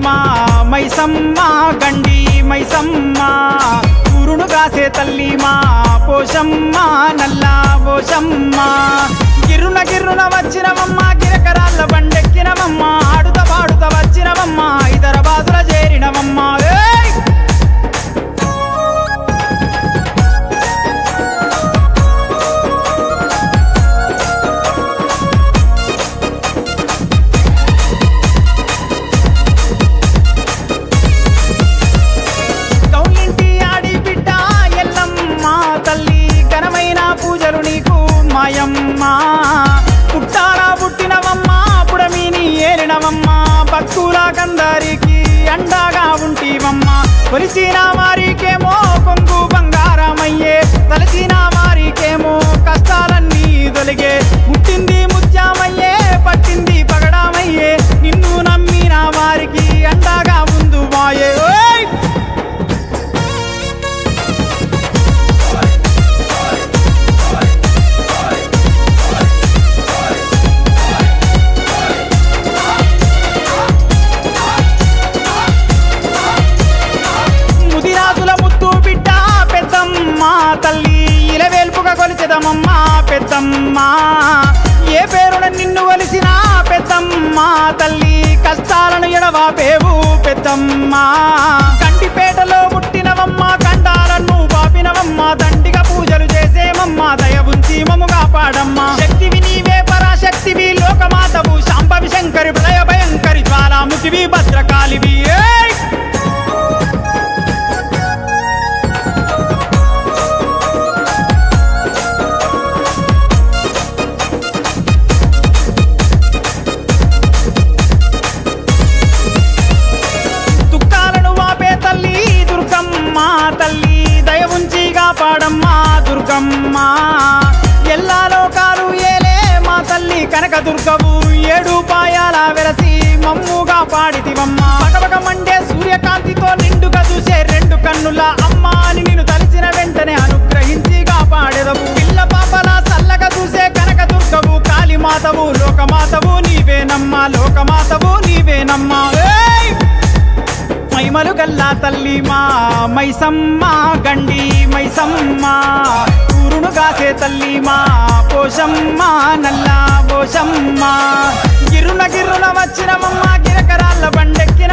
మా మైసమ్మ గండి మైసమ్మ ఊరును కాసే తల్లి మా పోషమ్మ నల్లా పోషమ్మ గిర్రున గిర్రున వచ్చినవమ్మ గిరకరాళ్ళ బండెక్కినవమ్మ ఆడుత పాడుత వచ్చినవమ్మ హైదరాబాదుల చేరినవమ్మ ఏయ్ కౌలింటి ఆడి బిడ్డ ఎల్లమ్మ తల్లి ఘనమైన పూజలు నీకు మాయమ్మ పుట్టారా పుట్టినవమ్మ పుడమిని ఏలినవమ్మ భక్తుల కందరికి అండగా ఉంటివమ్మ కొలిచిన వారికేమో కొంగు బంగారమయ్యే తలచిన వారికేమో కష్టాలన్నీ తొలిగే ముట్టింది ముత్యామయ్యే పట్టింది పగడామయ్యే నిన్ను నమ్మిన వారికి అండగా ముందు వాయే ఓయ్ ముదిరాజుల ముత్తు బిడ్డ పెద్దమ్మ తల్లి ఇలవేల్పుగా కొలిచెదమమ్మ పెద్దమ్మ ఏ పేరున నిన్ను కొలిసిన పెద్దమ్మ తల్లి కష్టాలను ఎడవాపేవు పెద్దమ్మ కంటిపేటలో పుట్టినవమ్మ కండాలను పాపినవమ్మ దండిగా పూజలు చేసేమమ్మ దయ ఉంచి మము కాపాడమ్మ శక్తివి నీవే పరాశక్తివి లోకమాతవు శాంభవి శంకరి ప్రళయ భయంకరి జ్వాలాముఖివి భద్రకాళివి ఏయ్ దుఃఖాలను వాపే తల్లి దుర్గమ్మ తల్లి దయ ఉంచి కాపాడమ్మా దుర్గమ్మ ఎల్లా లోకాలు ఏలే మా తల్లి కనక దుర్గవు ఏడు పాయాల వెలసి మమ్ముగా పాడితివమ్మ పగపగ మండే సూర్యకాంతితో నిండుగా చూసే రెండు కన్నుల అమ్మ అని నేను తలిచిన వెంటనే అనుగ్రహించి కాపాడెదవు పిల్ల పాపల చల్లగా చూసే కనక దుర్గవు కాళీమాతవు లోకమాతవు నీవేనమ్మా లోకమాతవు నీవేనమ్మా ఏయ్! మైమలు గల్లా తల్లి మా మైసమ్మ గండి మైసమ్మ ఊరును కాసే తల్లి మా పోషమ్మ నల్లా పోషమ్మ గిర్రున గిర్రున వచ్చినవమ్మ గిరకరాళ్ళ బండెక్కి